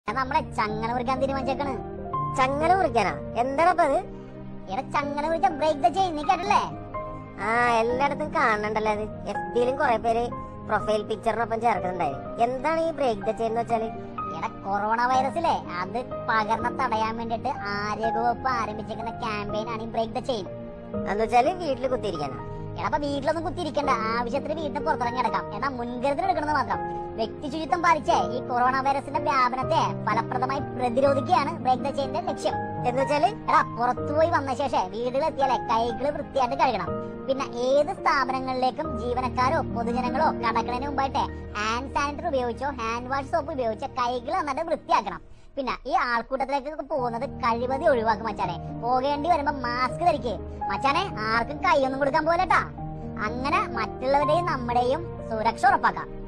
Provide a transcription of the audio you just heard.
എടാ നമ്മളെ ചങ്ങല മുറിക്കാൻ തീരുമാനിച്ചേക്കണ് ചങ്ങല മുറിക്കാനാ എന്താണപ്പ അത് എടാ ചങ്ങല മുറിച്ച ബ്രേക്ക് ദ ചെയിൻ നീ കേട്ടല്ലേ ആ എല്ലായിടത്തും കാണണ്ടല്ലോ അത് എഫ് ബിയിലും കുറെ പേര് പ്രൊഫൈൽ പിക്ചറിനൊപ്പം ചേർക്കുന്നുണ്ടായി എന്താണ് ഈ ബ്രേക്ക് ദ ചെയിൻ എന്ന് വെച്ചാല് എടാ കൊറോണ വൈറസിലെ അത് പകർന്ന തടയാൻ വേണ്ടിട്ട് ആരോഗ്യവകുപ്പ് ആരംഭിച്ചിരിക്കുന്ന ക്യാമ്പയിൻ ആണ് ഈ ബ്രേക്ക് ദ ചെയിൻ എന്ന് വെച്ചാല് വീട്ടിൽ കുത്തിയിരിക്കാനാ എടാ അപ്പൊ വീട്ടിലൊന്നും കുത്തിയിരിക്കണ്ട ആവശ്യത്തിന് വീട്ടിൽ പുറത്തിറങ്ങി കിടക്കാം എടാ മുൻകരുതൽ എടുക്കണമെന്ന് മാത്രം വ്യക്തി ശുചിത്വം പാലിച്ച് ഈ കൊറോണ വൈറസിന്റെ വ്യാപനത്തെ ഫലപ്രദമായി പ്രതിരോധിക്കുകയാണ് ബ്രേക്ക് ദ ചെയിന്റെ ലക്ഷ്യം എന്ന് വെച്ചാല് എടാ പുറത്തുപോയി വന്ന ശേഷം വീട്ടിലെത്തിയാലേ കൈകൾ വൃത്തിയായിട്ട് കഴുകണം പിന്നെ ഏത് സ്ഥാപനങ്ങളിലേക്കും ജീവനക്കാരോ പൊതുജനങ്ങളോ കടക്കണതിന് മുമ്പായിട്ട് ഹാൻഡ് സാനിറ്റൈസർ ഉപയോഗിച്ചോ ഹാൻഡ് വാഷ് സോപ്പ് ഉപയോഗിച്ചോ കൈകൾ നന്നായിട്ട് വൃത്തിയാക്കണം പിന്നെ ഈ ആൾക്കൂട്ടത്തിലേക്ക് പോകുന്നത് കഴിവതി ഒഴിവാക്കും മച്ചാനെ പോകേണ്ടി വരുമ്പോ മാസ്ക് ധരിക്ക് മച്ചാനെ ആർക്കും കൈയൊന്നും കൊടുക്കാൻ പോലെട്ടാ അങ്ങനെ മറ്റുള്ളവരുടെയും നമ്മുടെയും സുരക്ഷ ഉറപ്പാക്കാം